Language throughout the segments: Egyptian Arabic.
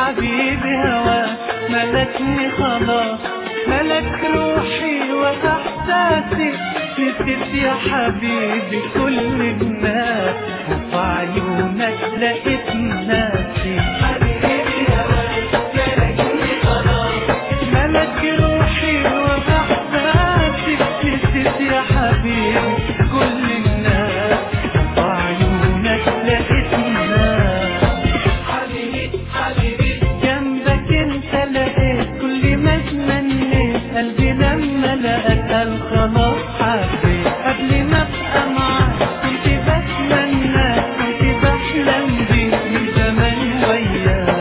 حبيبي هوا ملكني خلاص ملك روحي وإحساسي نسيت يا حبيبي كل الناس وفي عيونك لقيت ناسي ملك روحي وإحساسي نسيت يا حبيبي كل الناس وفي عيونك لقيت ناسي جنبك انت لقيت كل ما تمنيت قلبي لما لقاك قال خلاص حبيت قبل ما ابقى معاك كنت بتمنى كنت بحلم بيك من زمان وياك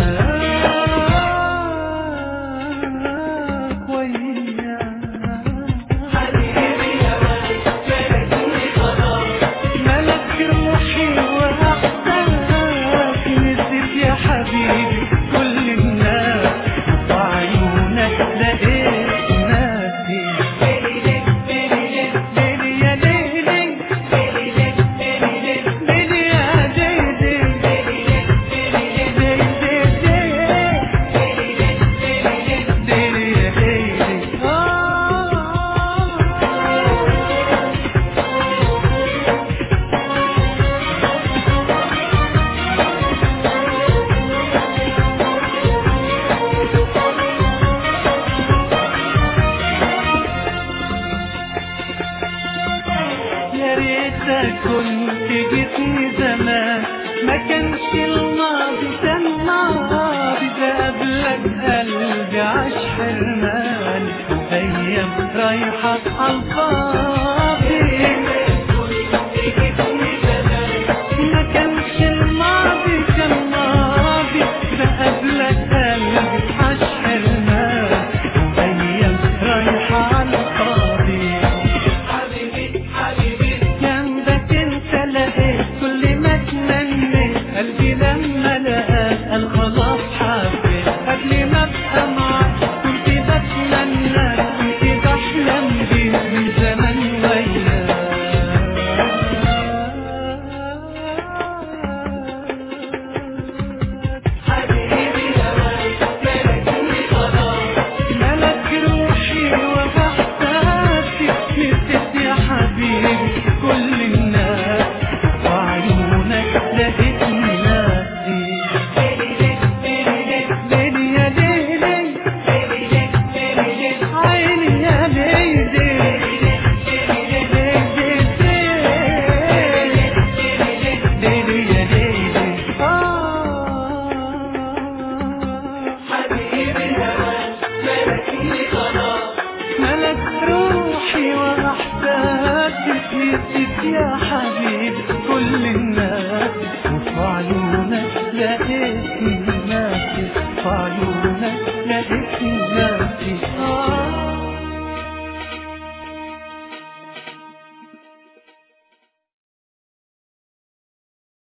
وياك ملك روحي وأحساسك نسيت يا حبيبي كل الناس وعيونك لقيت ناسي ليلي يا ليلي ليلي يا ليلي ليلي يا ليلي آه يا ريتك كنت جيتني زمان ما كانش الماضي كان ماضي ده قبلك قلبي عاش حرمان ايام رايحة عالفاضي ما كانش الماضي كان ماضي ده قبلك قلبي عاش حرمان ايام رايحة عالفاضي جنبك انت لقيت كل ما تمنيت قلبي لما لقاك قال خلاص حبيت قبل ما ابقى معاك كنت بتمنى كنت بحلم بيك من زمان وياك ملك روحي وبحساسي نسيت يا حبيبي كل الناس وعيونك لقيت ناسي ليلي يا ليلي عيني يا ليلي ليلي يا ليلي آه ملك روحي وأحبابي نسيت يا حبيبي